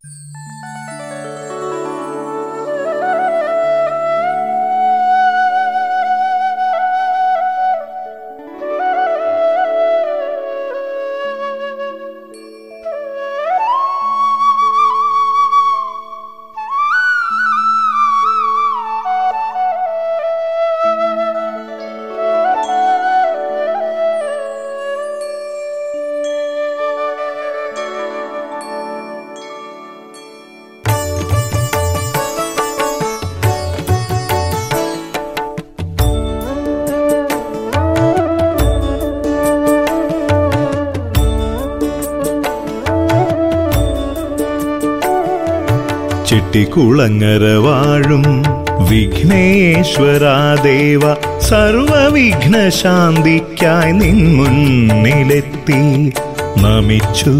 ചെട്ടിക്കുളങ്ങര വാഴും വിഘ്നേശ്വരാദേവ സർവവിഘ്നശാന്തിക്കായി നിൻ മുന്നിലെത്തി നമിച്ചു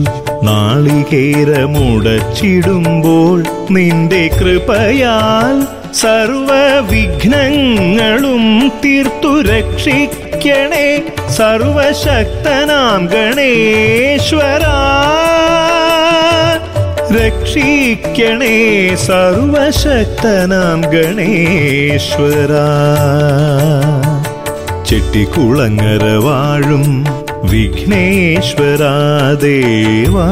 നാളികേരമുടച്ചിടുമ്പോൾ നിന്റെ കൃപയാൽ സർവവിഘ്നങ്ങളും തീർത്തു രക്ഷിക്കണേ സർവശക്തനാം ഗണേശ്വരാ രക്ഷിക്കണേ സർവശക്തനാം ഗണേശ്വര ചെട്ടിക്കുളങ്ങര വാഴും വിഘ്നേശ്വരാ ദേവാ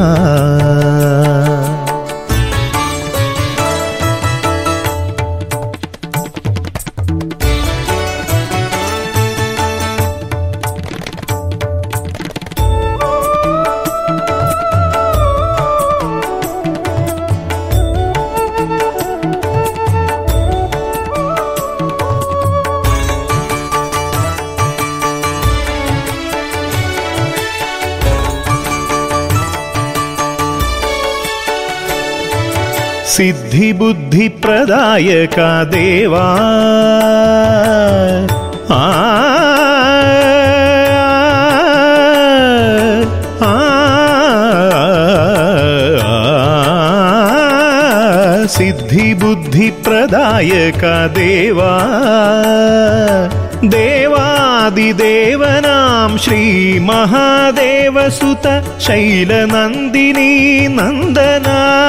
സിദ്ധിബുദ്ധിപ്രദായക ദേവാ ആ ആ, സിദ്ധിബുദ്ധിപ്രദായക ദേവാ ദേവാദിദേവനാം ശ്രീ മഹാദേവസുത ശൈലനന്ദിനി നന്ദന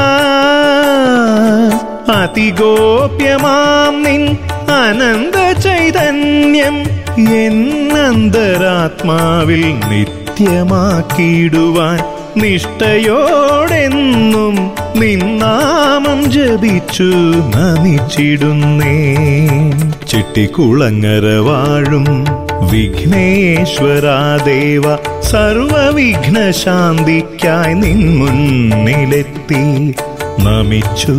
അതിഗോപ്യമാം നിൻ അനന്ത ചൈതന്യം എന്നന്തരാത്മാവിൽ നിത്യമാക്കിയിടുവാൻ നിഷ്ഠയോടെന്നും നിന്നാമം ജപിച്ചു നമിച്ചിടുന്നേ ചെട്ടിക്കുളങ്ങര വാഴും വിഘ്നേശ്വരാ ദേവ സർവവിഘ്നശാന്തിക്കായി നിൻ മുന്നിലെത്തി നമിച്ചു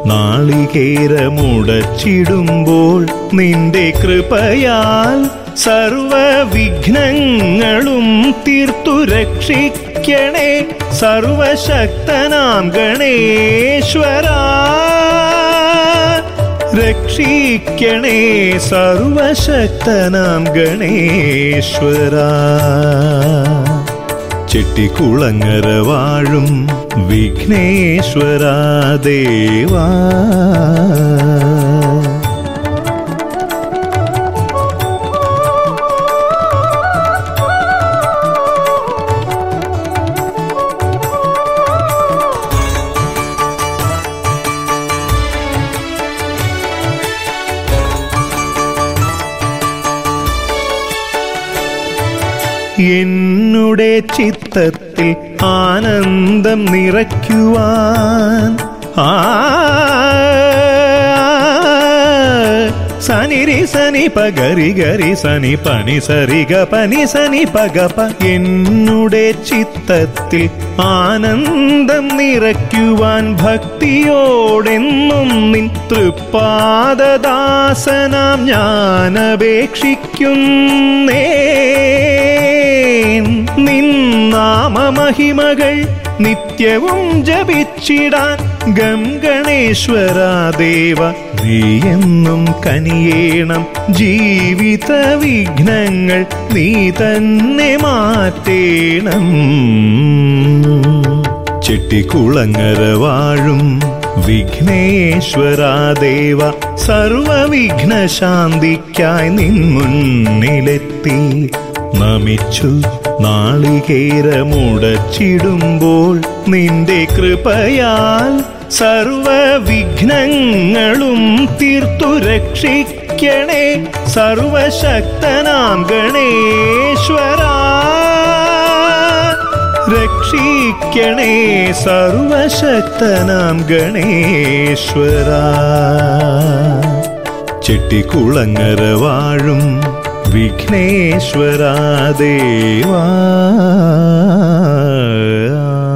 നാളികേരമുടച്ചിടുമ്പോൾ നിന്റെ കൃപയാൽ സർവവിഘ്നങ്ങളും തീർത്തു രക്ഷിക്കണേ സർവശക്തനാം ഗണേശ്വരാ രക്ഷിക്കണേ സർവശക്തനാം ഗണേശ്വരാ ചെട്ടിക്കുളങ്ങര വാഴും വിഘ്നേശ്വരാ ദേവാ എന്നുടെ ചിത്തത്തിൽ ആനന്ദം നിറയ്ക്കുവാൻ ആ സനിരി സനി പഗരി ഗരി സനി പനി സരിഗ പനി സനി പഗപ എന്നുടെ ചിത്തത്തിൽ ആനന്ദം നിറയ്ക്കുവാൻ ഭക്തിയോടെന്നും നിൻ തൃപ്പാദദാസനാം ഞാൻ അപേക്ഷിക്കുന്നേ നിൻ നാമമഹിമകൾ നിത്യവും ജപിച്ചിടാൻ ഗം ഗണേശ്വര ദേവ നീയെന്നും കനിയേണം ജീവിത വിഘ്നങ്ങൾ നീ തന്നെ മാറ്റേണം ചെട്ടിക്കുളങ്ങര വാഴും വിഘ്നേശ്വരാ ദേവ സർവവിഘ്നശാന്തിക്കായി നിൻ മുന്നിലെത്തി നമിച്ചു നാളികേരമുടച്ചിടുമ്പോൾ നിന്റെ കൃപയാൽ സർവവിഘ്നങ്ങളും തീർത്തു രക്ഷിക്കണേ സർവശക്തനാം ഗണേശ്വര രക്ഷിക്കണേ സർവശക്തനാം ഗണേശ്വര ചെട്ടിക്കുളങ്ങര വാഴും വിഘ്നേശ്വര ദേവാ